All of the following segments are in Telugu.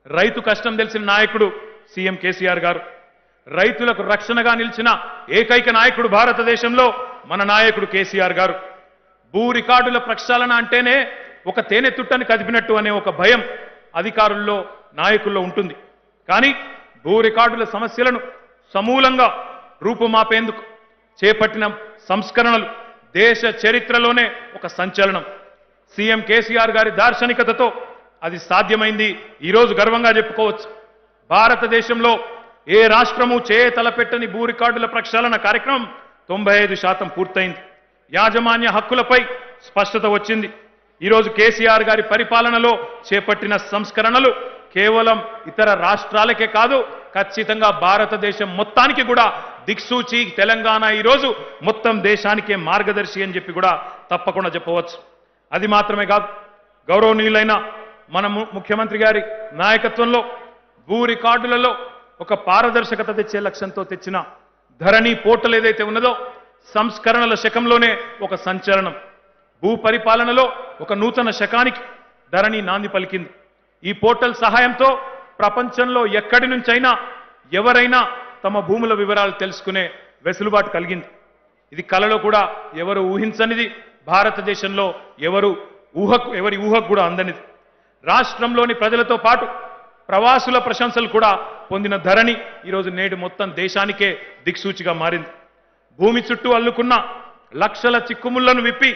రైతు కష్టం తెలిసిన నాయకుడు సీఎం కేసీఆర్ గారు రైతులకు రక్షణగా నిలిచిన ఏకైక నాయకుడు భారతదేశంలో మన నాయకుడు కేసీఆర్ గారు భూ రికార్డుల ప్రక్షాళన అంటేనే ఒక తేనె తుట్టని కదిపినట్టు అనే ఒక భయం అధికారుల్లో నాయకుల్లో ఉంటుంది కానీ భూ రికార్డుల సమస్యలను సమూలంగా రూపుమాపేందుకు చేపట్టిన సంస్కరణలు దేశ చరిత్రలోనే ఒక సంచలనం సీఎం కేసీఆర్ గారి దార్శనికతతో అది సాధ్యమైంది ఈరోజు గర్వంగా చెప్పుకోవచ్చు భారతదేశంలో ఏ రాష్ట్రము చేయ తలపెట్టని భూ రికార్డుల ప్రక్షాళన కార్యక్రమం తొంభై ఐదు శాతం పూర్తయింది యాజమాన్య హక్కులపై స్పష్టత వచ్చింది ఈరోజు కేసీఆర్ గారి పరిపాలనలో చేపట్టిన సంస్కరణలు కేవలం ఇతర రాష్ట్రాలకే కాదు ఖచ్చితంగా భారతదేశం మొత్తానికి కూడా దిక్సూచి తెలంగాణ ఈరోజు మొత్తం దేశానికే మార్గదర్శి అని చెప్పి కూడా తప్పకుండా చెప్పవచ్చు అది మాత్రమే కాదు గౌరవనీయులైన మన ము- ముఖ్యమంత్రి గారి నాయకత్వంలో భూ రికార్డులలో ఒక పారదర్శకత తెచ్చే లక్ష్యంతో తెచ్చిన ధరణి పోర్టల్ ఏదైతే ఉన్నదో సంస్కరణల శకంలోనే ఒక సంచలనం భూ పరిపాలనలో ఒక నూతన శకానికి ధరణి నాంది పలికింది ఈ పోర్టల్ సహాయంతో ప్రపంచంలో ఎక్కడి నుంచైనా ఎవరైనా తమ భూముల వివరాలు తెలుసుకునే వెసులుబాటు కలిగింది ఇది కలలో కూడా ఎవరు ఊహించనిది భారతదేశంలో ఎవరు ఊహకు ఎవరి ఊహకు కూడా అందనిది రాష్ట్రంలోని ప్రజలతో పాటు ప్రవాసుల ప్రశంసలు కూడా పొందిన ధరణి ఈరోజు నేడు మొత్తం దేశానికే దిక్సూచిగా మారింది భూమి చుట్టూ అల్లుకున్న లక్షల చిక్కుముళ్లను విప్పి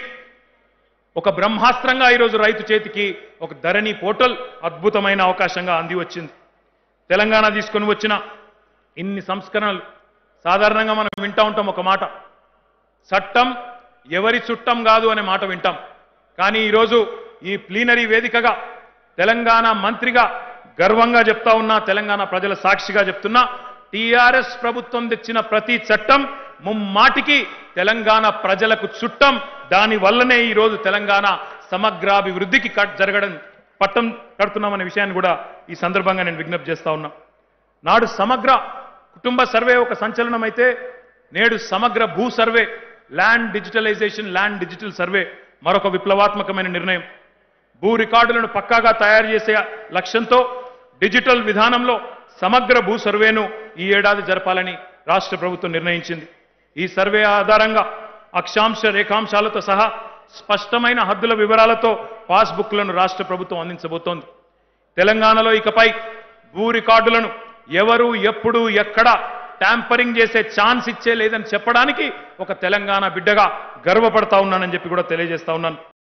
ఒక బ్రహ్మాస్త్రంగా ఈరోజు రైతు చేతికి ఒక ధరణి పోర్టల్ అద్భుతమైన అవకాశంగా అంది వచ్చింది తెలంగాణ తీసుకొని వచ్చిన ఇన్ని సంస్కరణలు సాధారణంగా మనం వింటా ఉంటాం ఒక మాట చట్టం ఎవరి చుట్టం కాదు అనే మాట వింటాం కానీ ఈరోజు ఈ ప్లీనరీ వేదికగా తెలంగాణ మంత్రిగా గర్వంగా చెప్తా ఉన్నా తెలంగాణ ప్రజల సాక్షిగా చెప్తున్నా టీఆర్ఎస్ ప్రభుత్వం తెచ్చిన ప్రతి చట్టం ముమ్మాటికి తెలంగాణ ప్రజలకు చుట్టం దాని వల్లనే ఈరోజు తెలంగాణ సమగ్రాభివృద్ధికి కట్ జరగడం పట్టం కడుతున్నామనే విషయాన్ని కూడా ఈ సందర్భంగా నేను విజ్ఞప్తి చేస్తా ఉన్నా నాడు సమగ్ర కుటుంబ సర్వే ఒక సంచలనం అయితే నేడు సమగ్ర భూ survey land digitalization land digital survey మరొక విప్లవాత్మకమైన నిర్ణయం భూ రికార్డులను పక్కాగా తయారు చేసే లక్ష్యంతో డిజిటల్ విధానంలో సమగ్ర భూ సర్వేను ఈ ఏడాది జరపాలని రాష్ట్ర ప్రభుత్వం నిర్ణయించింది ఈ సర్వే ఆధారంగా అక్షాంశ రేఖాంశాలతో సహా స్పష్టమైన హద్దుల వివరాలతో పాస్బుక్లను రాష్ట్ర ప్రభుత్వం అందించబోతోంది తెలంగాణలో ఇకపై భూ రికార్డులను ఎవరు ఎప్పుడు ఎక్కడ ట్యాంపరింగ్ చేసే ఛాన్స్ ఇచ్చే లేదని చెప్పడానికి ఒక తెలంగాణ బిడ్డగా గర్వపడతా ఉన్నానని చెప్పి కూడా తెలియజేస్తా ఉన్నాను